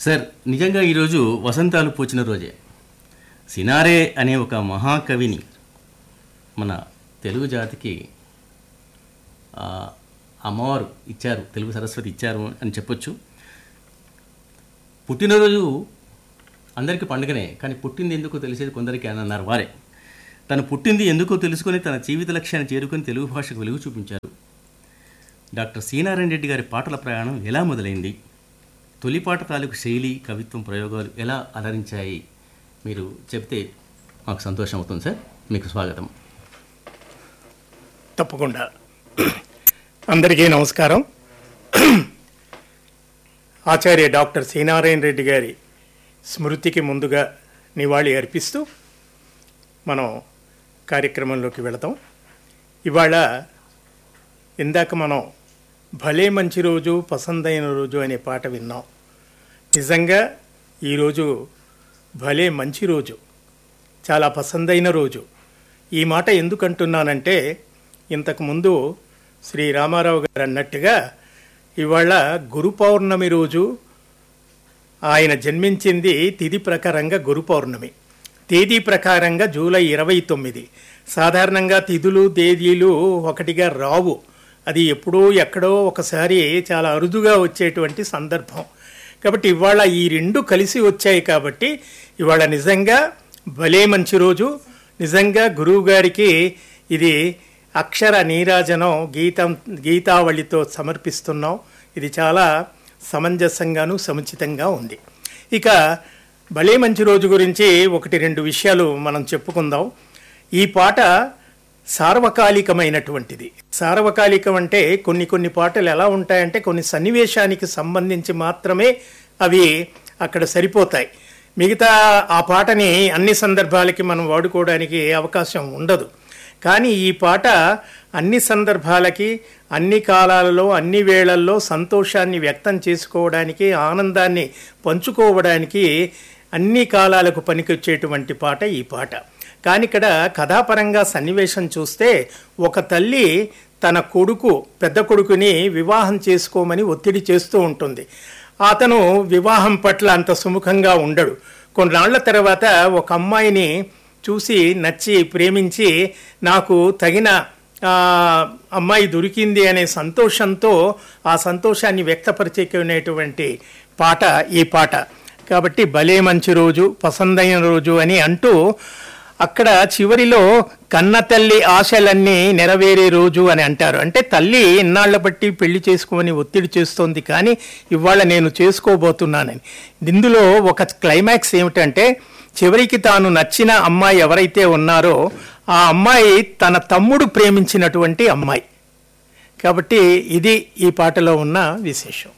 sir నిజంగా ఈరోజు వసంతాలు పూచిన రోజే సినారే అనే ఒక మహాకవిని మన తెలుగు జాతికి ఆ, అమ్మవారు ఇచ్చారు తెలుగు సరస్వతి ఇచ్చారు అని చెప్పొచ్చు పుట్టినరోజు అందరికీ పండుగనే కానీ పుట్టింది ఎందుకో తెలిసేది కొందరికి అని అన్నారు వారే తను పుట్టింది ఎందుకో తెలుసుకొని తన జీవిత లక్ష్యాన్ని చేరుకొని తెలుగు భాషకు వెలుగు చూపించారు డాక్టర్ సీనారాయణ రెడ్డి గారి పాటల ప్రయాణం ఎలా మొదలైంది తొలిపాట తాలూకు శైలి కవిత్వం ప్రయోగాలు ఎలా అలరించాయి మీరు చెప్తే మాకు సంతోషం అవుతుంది సార్ మీకు స్వాగతం తప్పకుండా అందరికీ నమస్కారం ఆచార్య డాక్టర్ శ్రీనారాయణ రెడ్డి గారి స్మృతికి ముందుగా నివాళి అర్పిస్తూ మనం కార్యక్రమంలోకి వెళతాం ఇవాళ ఇందాక మనం భలే మంచి రోజు పసందైన రోజు అనే పాట విన్నాం నిజంగా ఈరోజు భలే మంచి రోజు చాలా పసందైన రోజు ఈ మాట ఎందుకు అంటున్నానంటే ఇంతకుముందు శ్రీ రామారావు గారు అన్నట్టుగా ఇవాళ గురు పౌర్ణమి రోజు ఆయన జన్మించింది తిథి ప్రకారంగా గురు పౌర్ణమి తేదీ ప్రకారంగా జూలై ఇరవై తొమ్మిది సాధారణంగా తిథులు తేదీలు ఒకటిగా రావు అది ఎప్పుడో ఎక్కడో ఒకసారి చాలా అరుదుగా వచ్చేటువంటి సందర్భం కాబట్టి ఇవాళ ఈ రెండు కలిసి వచ్చాయి కాబట్టి ఇవాళ నిజంగా భలే మంచి రోజు నిజంగా గురువు గారికి ఇది అక్షర నీరాజనం గీతం గీతావళితో సమర్పిస్తున్నాం ఇది చాలా సమంజసంగాను సముచితంగా ఉంది ఇక భలే మంచి రోజు గురించి ఒకటి రెండు విషయాలు మనం చెప్పుకుందాం ఈ పాట సార్వకాలికమైనటువంటిది సార్వకాలికం అంటే కొన్ని కొన్ని పాటలు ఎలా ఉంటాయంటే కొన్ని సన్నివేశానికి సంబంధించి మాత్రమే అవి అక్కడ సరిపోతాయి మిగతా ఆ పాటని అన్ని సందర్భాలకి మనం వాడుకోవడానికి అవకాశం ఉండదు కానీ ఈ పాట అన్ని సందర్భాలకి అన్ని కాలాలలో అన్ని వేళల్లో సంతోషాన్ని వ్యక్తం చేసుకోవడానికి ఆనందాన్ని పంచుకోవడానికి అన్ని కాలాలకు పనికొచ్చేటువంటి పాట ఈ పాట కానీ ఇక్కడ కథాపరంగా సన్నివేశం చూస్తే ఒక తల్లి తన కొడుకు పెద్ద కొడుకుని వివాహం చేసుకోమని ఒత్తిడి చేస్తూ ఉంటుంది అతను వివాహం పట్ల అంత సుముఖంగా ఉండడు కొన్నాళ్ల తర్వాత ఒక అమ్మాయిని చూసి నచ్చి ప్రేమించి నాకు తగిన ఆ, అమ్మాయి దొరికింది అనే సంతోషంతో ఆ సంతోషాన్ని వ్యక్తపరిచేకునేటువంటి పాట ఈ పాట కాబట్టి భలే మంచి రోజు పసందైన రోజు అని అంటూ అక్కడ చివరిలో కన్న తల్లి ఆశలన్నీ నెరవేరే రోజు అని అంటారు అంటే తల్లి ఇన్నాళ్ల బట్టి పెళ్లి చేసుకోమని ఒత్తిడి చేస్తోంది కానీ ఇవాళ నేను చేసుకోబోతున్నానని ఇందులో ఒక క్లైమాక్స్ ఏమిటంటే చివరికి తాను నచ్చిన అమ్మాయి ఎవరైతే ఉన్నారో ఆ అమ్మాయి తన తమ్ముడు ప్రేమించినటువంటి అమ్మాయి కాబట్టి ఇది ఈ పాటలో ఉన్న విశేషం